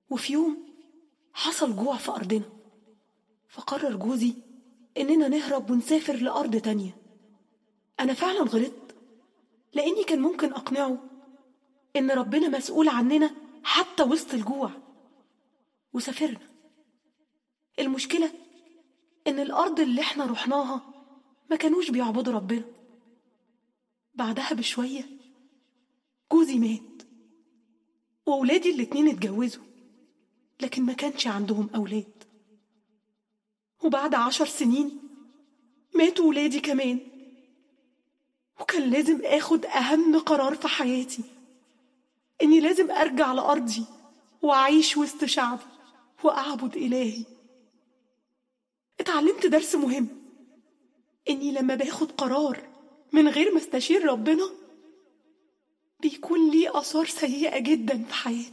وفي يوم حصل جوع في أرضنا فقرر جوزي إننا نهرب ونسافر لأرض تانية أنا فعلا غلطت لأني كان ممكن أقنعه إن ربنا مسؤول عننا حتى وسط الجوع وسافرنا المشكلة إن الأرض اللي إحنا رحناها ما كانوش بيعبدوا ربنا بعدها بشوية جوزي مات وولادي الاتنين اتجوزوا لكن ما كانش عندهم أولاد وبعد عشر سنين ماتوا ولادي كمان وكان لازم اخد أهم قرار في حياتي إني لازم أرجع لأرضي وأعيش وسط شعبي وأعبد إلهي اتعلمت درس مهم إني لما باخد قرار من غير ما استشير ربنا بيكون ليه آثار سيئة جدا في حياتي